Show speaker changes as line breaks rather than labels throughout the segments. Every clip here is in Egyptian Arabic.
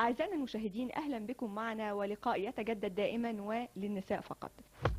أعزائنا المشاهدين أهلا بكم معنا ولقاء يتجدد دائما وللنساء فقط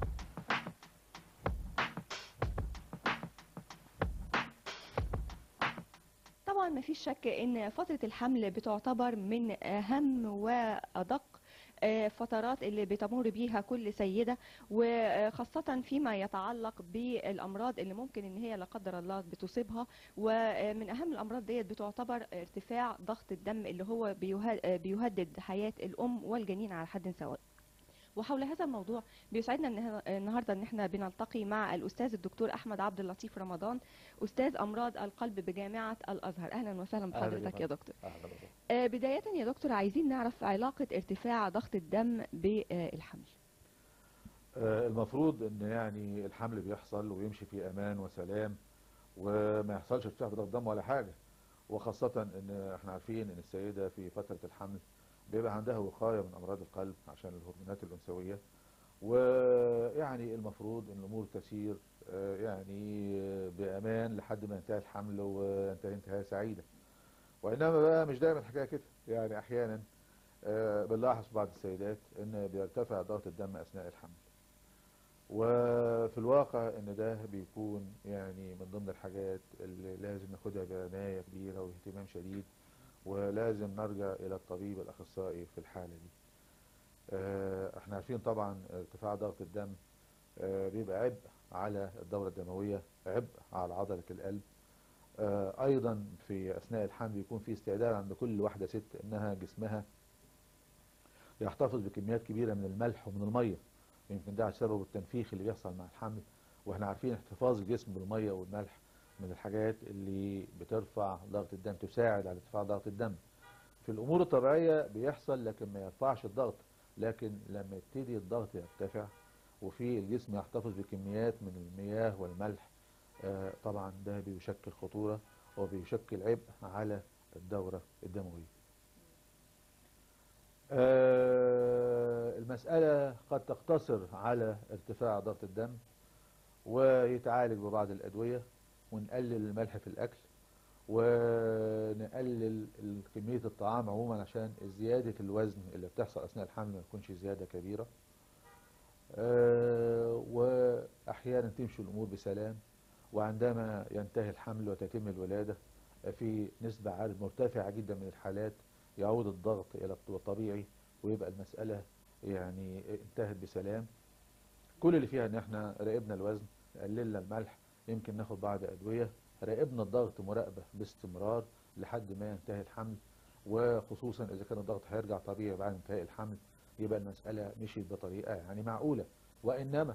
طبعا ما فيش شك ان فترة الحمل بتعتبر من اهم وادق آه، فترات اللي بتمر بيها كل سيدة وخاصة فيما يتعلق بالأمراض اللي ممكن إن هي لا قدر الله بتصيبها ومن أهم الأمراض ديت بتعتبر ارتفاع ضغط الدم اللي هو بيه- آه، بيهدد حياة الأم والجنين على حد سواء وحول هذا الموضوع بيسعدنا إن- النهارده ان احنا بنلتقي مع الاستاذ الدكتور احمد عبد اللطيف رمضان استاذ امراض القلب بجامعه الازهر اهلا وسهلا
أهلا
بحضرتك يا
بك.
دكتور
أهلا وسهلا.
آه، بداية يا دكتور عايزين نعرف علاقة ارتفاع ضغط الدم بالحمل
آه، المفروض ان يعني الحمل بيحصل ويمشي في امان وسلام وما يحصلش ارتفاع في ضغط دم ولا حاجه وخاصه ان احنا عارفين ان السيده في فتره الحمل بيبقى عندها وقايه من امراض القلب عشان الهرمونات الانثويه ويعني المفروض ان الامور تسير آه، يعني آه، بامان لحد ما ينتهي الحمل وينتهي انتهاء سعيده وانما بقى مش دايما الحكايه كده يعني احيانا آه، بنلاحظ في بعض السيدات ان بيرتفع ضغط الدم اثناء الحمل وفي الواقع ان ده بيكون يعني من ضمن الحاجات اللي لازم ناخدها بعناية كبيرة واهتمام شديد ولازم نرجع الى الطبيب الاخصائي في الحالة دي آه، احنا عارفين طبعا ارتفاع ضغط الدم آه، بيبقى عبء على الدورة الدموية عبء على عضلة القلب آه، ايضا في اثناء الحمل بيكون في استعداد عند كل واحدة ست انها جسمها يحتفظ بكميات كبيرة من الملح ومن المية يمكن ده سبب التنفيخ اللي بيحصل مع الحمل واحنا عارفين احتفاظ الجسم بالمية والملح من الحاجات اللي بترفع ضغط الدم تساعد على ارتفاع ضغط الدم في الامور الطبيعية بيحصل لكن ما يرفعش الضغط لكن لما يبتدي الضغط يرتفع وفي الجسم يحتفظ بكميات من المياه والملح آه، طبعا ده بيشكل خطورة وبيشكل عبء على الدورة الدموية آه، المسألة قد تقتصر على ارتفاع ضغط الدم ويتعالج ببعض الأدوية ونقلل الملح في الأكل ونقلل ال- كمية الطعام عموما عشان زيادة الوزن اللي بتحصل أثناء الحمل ما تكونش زيادة كبيرة آه، وأحيانا تمشي الأمور بسلام وعندما ينتهي الحمل وتتم الولادة آه، في نسبة عدد مرتفعة جدا من الحالات يعود الضغط إلى الطبيعي ويبقى المسألة يعني انتهت بسلام كل اللي فيها ان احنا راقبنا الوزن قللنا الملح يمكن ناخد بعض ادوية راقبنا الضغط مراقبة باستمرار لحد ما ينتهي الحمل وخصوصا اذا كان الضغط هيرجع طبيعي بعد انتهاء الحمل يبقى المسألة مشيت بطريقة يعني معقولة وانما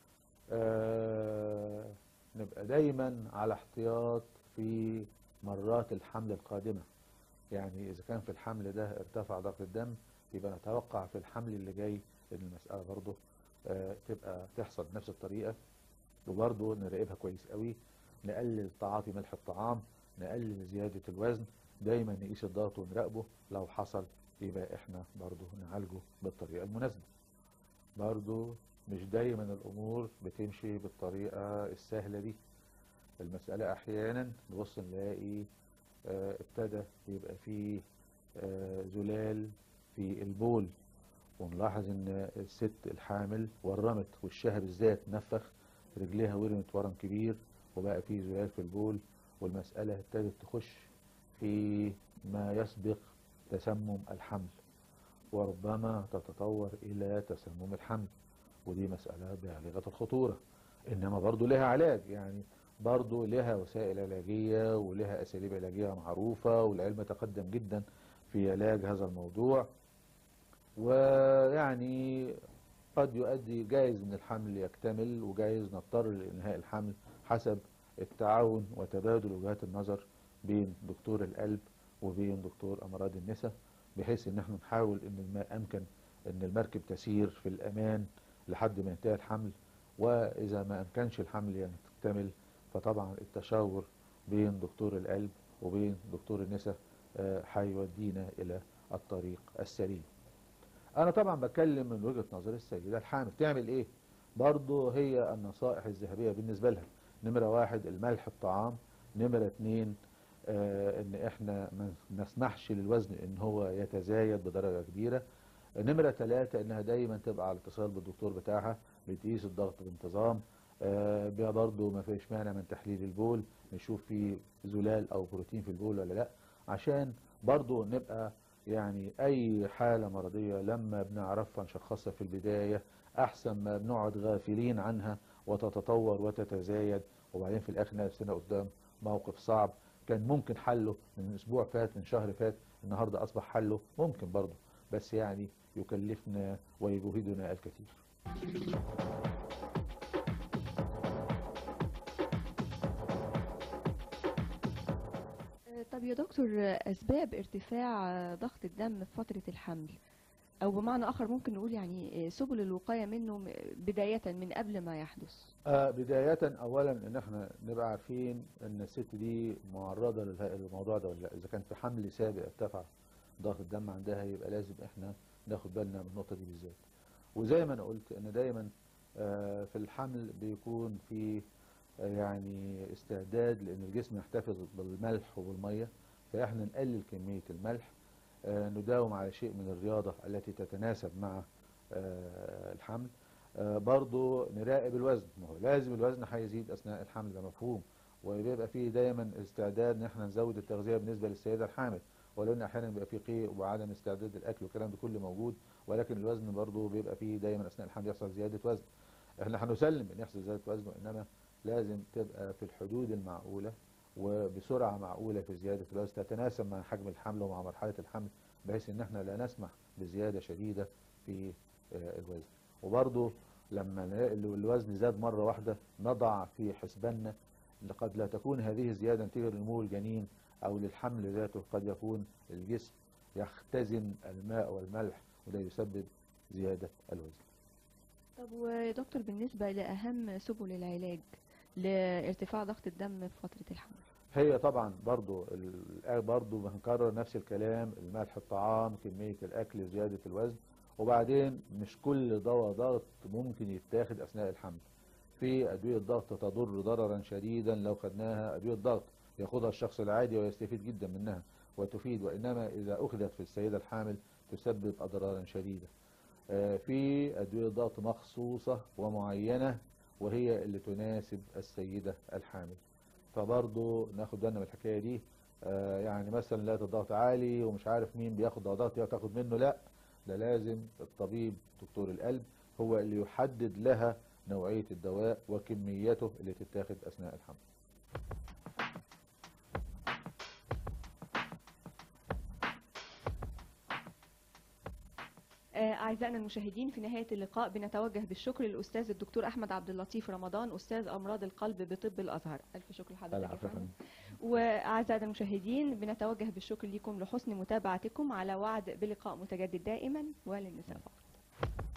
آه نبقى دايما على احتياط في مرات الحمل القادمة يعني إذا كان في الحمل ده ارتفع ضغط الدم يبقى نتوقع في الحمل اللي جاي إن المسألة برضه آه، تبقى تحصل بنفس الطريقة وبرضه نراقبها كويس قوي نقلل تعاطي ملح الطعام نقلل زيادة الوزن دايما نقيس الضغط ونراقبه لو حصل يبقى احنا برضه نعالجه بالطريقة المناسبة برضه مش دايما الأمور بتمشي بالطريقة السهلة دي المسألة أحيانا نبص نلاقي آه، ابتدى يبقى فيه آه، زلال في البول ونلاحظ ان الست الحامل ورمت وشها بالذات نفخ رجليها ورمت ورم كبير وبقى فيه زلال في البول والمسألة ابتدت تخش في ما يسبق تسمم الحمل وربما تتطور إلى تسمم الحمل ودي مسألة بالغة الخطورة إنما برضو لها علاج يعني برضو لها وسائل علاجية ولها أساليب علاجية معروفة والعلم تقدم جدا في علاج هذا الموضوع ويعني قد يؤدي جايز من الحمل يكتمل وجايز نضطر لإنهاء الحمل حسب التعاون وتبادل وجهات النظر بين دكتور القلب وبين دكتور أمراض النساء بحيث ان احنا نحاول ان ما امكن ان المركب تسير في الامان لحد ما ينتهي الحمل واذا ما امكنش الحمل يكتمل فطبعا التشاور بين دكتور القلب وبين دكتور النساء آه، هيودينا الى الطريق السليم انا طبعا بتكلم من وجهة نظر السيدة الحامل تعمل ايه برضه هي النصائح الذهبية بالنسبة لها نمرة واحد الملح الطعام نمرة اتنين آه، ان احنا ما نسمحش للوزن ان هو يتزايد بدرجة كبيرة نمرة ثلاثة انها دايما تبقى على اتصال بالدكتور بتاعها بتقيس الضغط بانتظام آه، بيها برضو ما فيش مانع من تحليل البول نشوف فيه زلال او بروتين في البول ولا لا عشان برضو نبقى يعني اي حالة مرضية لما بنعرفها نشخصها في البداية احسن ما بنقعد غافلين عنها وتتطور وتتزايد وبعدين في الاخر نلاقي نفسنا قدام موقف صعب كان ممكن حله من اسبوع فات من شهر فات النهارده اصبح حله ممكن برضه بس يعني يكلفنا ويجهدنا الكثير
آه، طب يا دكتور آه، أسباب ارتفاع آه، ضغط الدم في فترة الحمل أو بمعنى آخر ممكن نقول يعني آه، سبل الوقاية منه م- بداية من قبل ما يحدث
آه بداية أولا إن إحنا نبقى عارفين إن الست دي معرضة للها- للموضوع ده ولا لا إذا كان في حمل سابق ارتفع ضغط الدم عندها يبقى لازم إحنا ناخد بالنا من النقطة دي بالذات وزي ما أنا قلت إن دايما آه في الحمل بيكون في آه يعني استعداد لأن الجسم يحتفظ بالملح وبالمية فإحنا نقلل كمية الملح آه نداوم على شيء من الرياضة التي تتناسب مع آه الحمل آه، برضو نراقب الوزن ما هو لازم الوزن هيزيد اثناء الحمل ده مفهوم وبيبقى فيه دايما استعداد ان احنا نزود التغذيه بالنسبه للسيده الحامل ولو ان احيانا بيبقى فيه قيء وعدم استعداد للاكل والكلام ده كله موجود ولكن الوزن برضو بيبقى فيه دايما اثناء الحمل يحصل زياده وزن احنا هنسلم ان يحصل زياده وزن وانما لازم تبقى في الحدود المعقوله وبسرعه معقوله في زياده الوزن تتناسب مع حجم الحمل ومع مرحله الحمل بحيث ان احنا لا نسمح بزياده شديده في آه، الوزن وبرضو لما نلاقي ال- الوزن زاد مرة واحدة نضع في حسباننا لقد لا تكون هذه الزيادة نتيجة لنمو الجنين أو للحمل ذاته قد يكون الجسم يختزن الماء والملح وده يسبب زيادة الوزن
طب ويا دكتور بالنسبة لأهم سبل العلاج لارتفاع ضغط الدم في فترة الحمل
هي طبعا برضو ال- برضو هنكرر نفس الكلام الملح الطعام كمية الأكل زيادة الوزن وبعدين مش كل دواء ضغط ممكن يتاخد أثناء الحمل في أدوية ضغط تضر ضررا شديدا لو خدناها أدوية ضغط ياخدها الشخص العادي ويستفيد جدا منها وتفيد وإنما إذا أخذت في السيدة الحامل تسبب أضرارا شديدة آه، في أدوية ضغط مخصوصة ومعينة وهي اللي تناسب السيدة الحامل فبرضه ناخد بالنا من الحكايه دي آه يعني مثلا لا الضغط عالي ومش عارف مين بياخد ضغط تاخد منه لا ده لازم الطبيب دكتور القلب هو اللي يحدد لها نوعيه الدواء وكميته اللي تتاخد اثناء الحمل
آه، أعزائنا المشاهدين في نهاية اللقاء بنتوجه بالشكر للأستاذ الدكتور أحمد عبد اللطيف رمضان أستاذ أمراض القلب بطب الأزهر ألف شكر لحضرتك يا
العفو يا
فندم.
فندم.
وأعزائنا المشاهدين بنتوجه بالشكر لكم لحسن متابعتكم على وعد بلقاء متجدد دائما وللنساء فقط